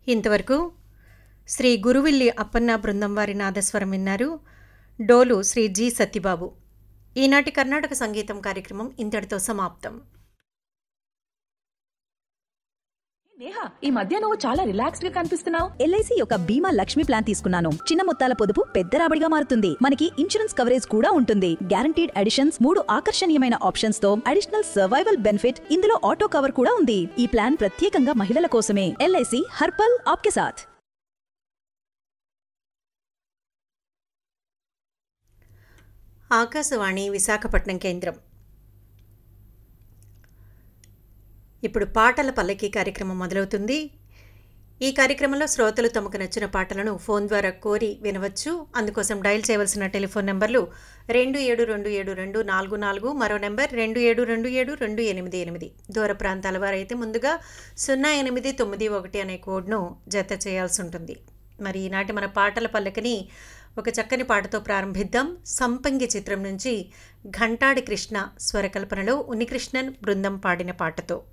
ఇంతవరకు శ్రీ గురువిల్లి అప్పన్న బృందం వారి నాదస్వరం విన్నారు డోలు శ్రీ జి సత్యబాబు ఈనాటి కర్ణాటక సంగీతం కార్యక్రమం ఇంతటితో సమాప్తం నేహా ఈ మధ్య నువ్వు చాలా రిలాక్స్డ్ గా కనిపిస్తున్నావు ఎల్ఐసి యొక్క బీమా లక్ష్మి ప్లాన్ తీసుకున్నాను చిన్న మొత్తాల పొదుపు పెద్ద రాబడిగా మారుతుంది మనకి ఇన్సూరెన్స్ కవరేజ్ కూడా ఉంటుంది గ్యారంటీడ్ అడిషన్స్ మూడు ఆకర్షణీయమైన ఆప్షన్స్ తో అడిషనల్ సర్వైవల్ బెనిఫిట్ ఇందులో ఆటో కవర్ కూడా ఉంది ఈ ప్లాన్ ప్రత్యేకంగా మహిళల కోసమే ఎల్ఐసి హర్పల్ ఆప్కే సాథ్ ఆకాశవాణి విశాఖపట్నం కేంద్రం ఇప్పుడు పాటల పల్లకి కార్యక్రమం మొదలవుతుంది ఈ కార్యక్రమంలో శ్రోతలు తమకు నచ్చిన పాటలను ఫోన్ ద్వారా కోరి వినవచ్చు అందుకోసం డయల్ చేయవలసిన టెలిఫోన్ నెంబర్లు రెండు ఏడు రెండు ఏడు రెండు నాలుగు నాలుగు మరో నెంబర్ రెండు ఏడు రెండు ఏడు రెండు ఎనిమిది ఎనిమిది దూర ప్రాంతాల వారైతే ముందుగా సున్నా ఎనిమిది తొమ్మిది ఒకటి అనే కోడ్ను జత చేయాల్సి ఉంటుంది మరి ఈనాటి మన పాటల పల్లకిని ఒక చక్కని పాటతో ప్రారంభిద్దాం సంపంగి చిత్రం నుంచి ఘంటాడి కృష్ణ స్వరకల్పనలో ఉనికృష్ణన్ బృందం పాడిన పాటతో